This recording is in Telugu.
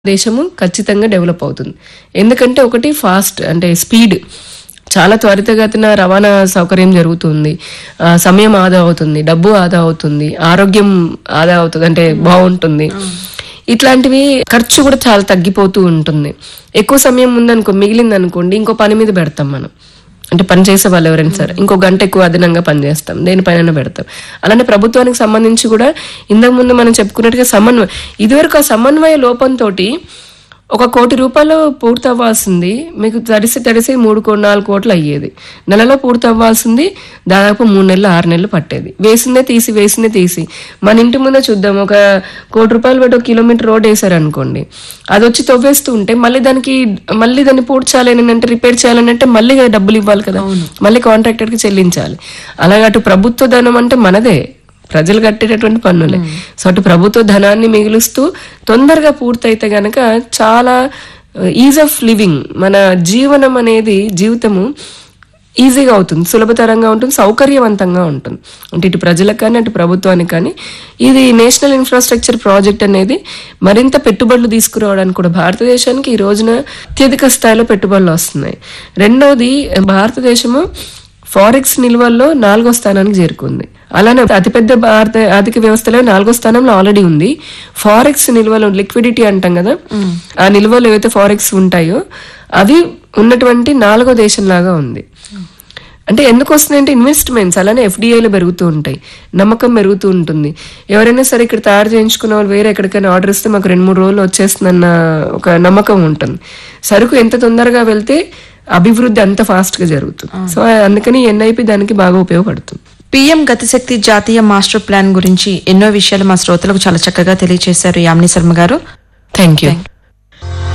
దేశము ఖచ్చితంగా డెవలప్ అవుతుంది ఎందుకంటే ఒకటి ఫాస్ట్ అంటే స్పీడ్ చాలా త్వరితగతిన రవాణా సౌకర్యం జరుగుతుంది ఆ, సమయం ఆదా అవుతుంది డబ్బు ఆదా అవుతుంది ఆరోగ్యం ఆదా అవుతుంది అంటే బాగుంటుంది ఇట్లాంటివి ఖర్చు కూడా చాలా తగ్గిపోతూ ఉంటుంది ఎక్కువ సమయం ఉందనుకో మిగిలింది అనుకోండి ఇంకో పని మీద పెడతాం మనం అంటే పని చేసే వాళ్ళు ఎవరైనా సరే ఇంకో గంట ఎక్కువ అదనంగా పని చేస్తాం దేనిపైన పెడతాం అలానే ప్రభుత్వానికి సంబంధించి కూడా ఇంతకు ముందు మనం చెప్పుకున్నట్టుగా సమన్వయం ఇదివరకు ఆ సమన్వయ లోపంతో ఒక కోటి రూపాయలు పూర్తి అవ్వాల్సింది మీకు తడిసి తడిసి మూడు కో నాలుగు కోట్లు అయ్యేది నెలలో పూర్తి అవ్వాల్సింది దాదాపు మూడు నెలలు ఆరు నెలలు పట్టేది వేసిందే తీసి వేసిందే తీసి మన ఇంటి ముందే చూద్దాం ఒక కోటి రూపాయలు పెట్టి ఒక కిలోమీటర్ రోడ్ వేసారు అనుకోండి అది వచ్చి తవ్వేస్తూ ఉంటే మళ్ళీ దానికి మళ్ళీ దాన్ని పూర్తి చేయాలని అంటే రిపేర్ చేయాలని అంటే మళ్ళీ డబ్బులు ఇవ్వాలి కదా మళ్ళీ కాంట్రాక్టర్ కి చెల్లించాలి అలాగే అటు ప్రభుత్వ ధనం అంటే మనదే ప్రజలు కట్టేటటువంటి పన్నులే సో అటు ప్రభుత్వ ధనాన్ని మిగులుస్తూ తొందరగా పూర్తయితే గనక చాలా ఈజ్ ఆఫ్ లివింగ్ మన జీవనం అనేది జీవితము ఈజీగా అవుతుంది సులభతరంగా ఉంటుంది సౌకర్యవంతంగా ఉంటుంది అంటే ఇటు ప్రజలకు కానీ అటు ప్రభుత్వానికి కానీ ఇది నేషనల్ ఇన్ఫ్రాస్ట్రక్చర్ ప్రాజెక్ట్ అనేది మరింత పెట్టుబడులు తీసుకురావడానికి కూడా భారతదేశానికి ఈ రోజున అత్యధిక స్థాయిలో పెట్టుబడులు వస్తున్నాయి రెండవది భారతదేశము ఫారెక్స్ నిల్వల్లో నాలుగో స్థానానికి చేరుకుంది అలానే అతిపెద్ద భారత ఆర్థిక వ్యవస్థలో నాలుగో స్థానంలో ఆల్రెడీ ఉంది ఫారెక్స్ నిల్వలు లిక్విడిటీ అంటాం కదా ఆ నిల్వలు ఏవైతే ఫారెక్స్ ఉంటాయో అవి ఉన్నటువంటి నాలుగో దేశం లాగా ఉంది అంటే ఎందుకు వస్తున్నాయంటే ఇన్వెస్ట్మెంట్స్ అలానే ఎఫ్డిఐలు పెరుగుతూ ఉంటాయి నమ్మకం పెరుగుతూ ఉంటుంది ఎవరైనా సరే ఇక్కడ తయారు చేయించుకున్న వాళ్ళు వేరే ఎక్కడికైనా ఆర్డర్ ఇస్తే మాకు రెండు మూడు రోజులు వచ్చేస్తుందన్న ఒక నమ్మకం ఉంటుంది సరుకు ఎంత తొందరగా వెళ్తే అభివృద్ధి అంత ఫాస్ట్ గా జరుగుతుంది సో అందుకని ఎన్ఐపి దానికి బాగా ఉపయోగపడుతుంది పీఎం గతిశక్తి జాతీయ మాస్టర్ ప్లాన్ గురించి ఎన్నో విషయాలు మా శ్రోతలకు చాలా చక్కగా తెలియజేశారు యామిని శర్మ గారు థ్యాంక్ యూ